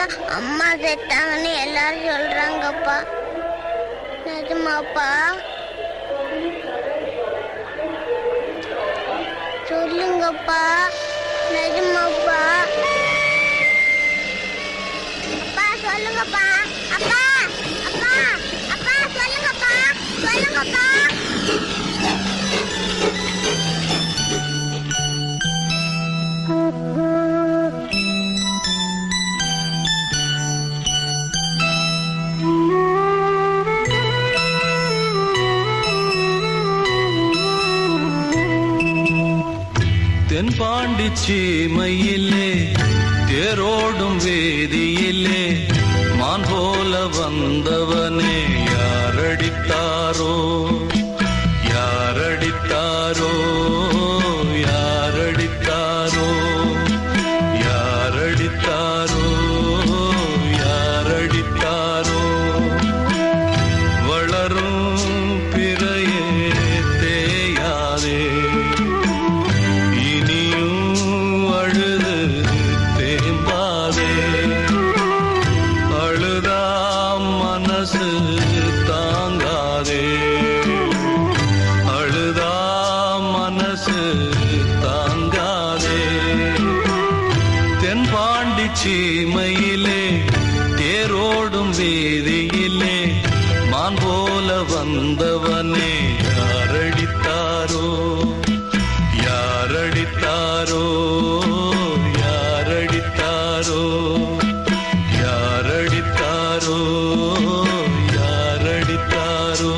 தான் அம்மா செத்தாங்கன்னு எல்லாரும் சொல்றாங்கப்பா நிஜமாப்பா சொல்லுங்கப்பா நிஜமாப்பா அப்பா சொல்லுங்கப்பா அப்பா அப்பா அப்பா சொல்லுங்கப்பா சொல்லுங்கப்பா தென்பாண்டி சீமையிலே தேரோடும் வேதியிலே மான் போல வந்தவனே யாரடித்தாரோ யாரடித்தாரோ யாரடித்தாரோ யாரடித்தாரோ யாரடித்தாரோ வளரும் பிறையே தேயாதே இனியும் அழுது தேம்பாதே அழுதா மனசு தாங்காதே அழுதா மனசு தாங்காதே தென்பாண்டி சீமையிலே தேரோடும் வீதியிலே மான் போல வந்தவனே யாரடித்தாரோ யாரடித்தாரோ யாரடித்தாரோ யாரடித்தாரோ யாரடித்தாரோ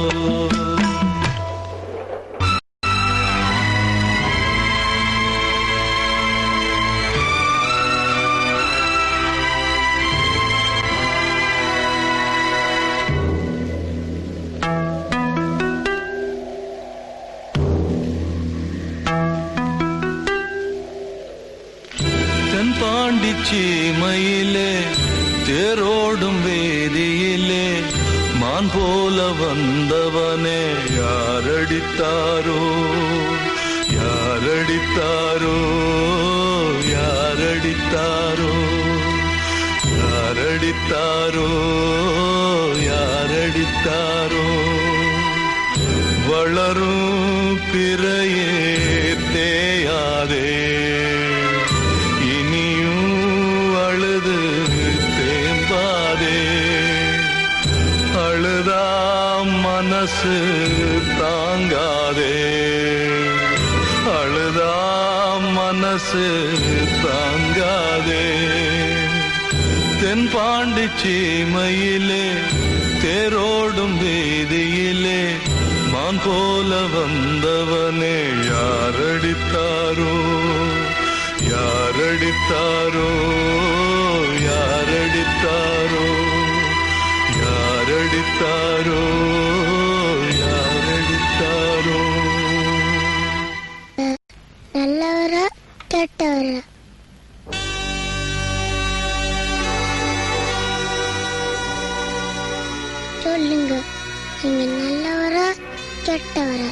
தென்பாண்டி சீமையிலே தேரோடும் வேதியிலே மான் போல வந்தவனே யாரடித்தாரோ யாரடித்தாரோ யாரடித்தாரோ யாரடித்தாரோ யாரடித்தாரோ வளரும் பிறையே தேயாதே இனியும் அழுது தேம்பாதே அழுதா மனசு தாங்காதே அழுதா மனசு தாங்காதே தென்பாண்டி சீமையிலே தேரோடும் வீதியிலே மான் போல வந்தவனே யாரடித்தாரோ யாரடித்தாரோ யாரடித்தாரோ யாரடித்தாரோ யாரடித்தாரோ நல்லவரா கெட்டவரா சொல்லுங்க நீங்க நல்லவரா கெட்டவரா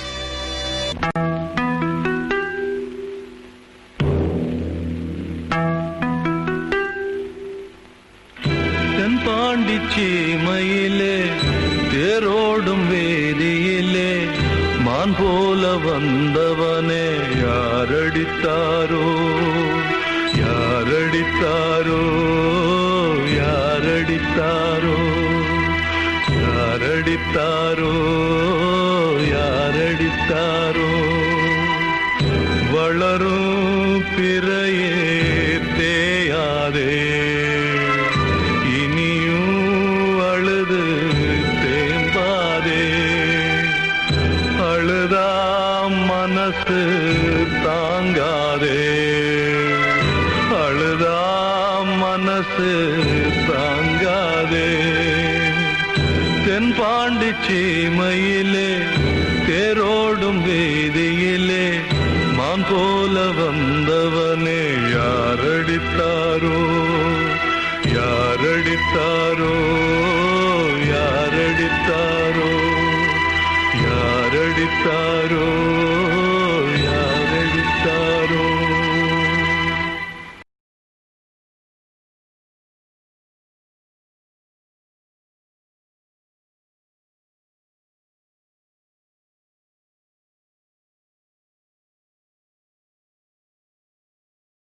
தென்பாண்டி சீமையிலே தேரோடும் வேதியிலே மான் போல வந்தவனே யாரடித்தாரோ யாரடித்தாரோ யாரடித்தாரோ யாரடித்தாரோ யாரடித்தாரோ வளரும் பிறையே தேயாதே இனியும் அழுது தேம்பாதே அழுதா மனசு தாங்காதே அழுதா மனசு தாங்காதே தென்பாண்டி சீமையிலே தேரோடும் வீதியிலே மான் போல வந்தவனே யாரடித்தாரோ யாரடித்தாரோ யாரடித்தாரோ யாரடித்தாரோ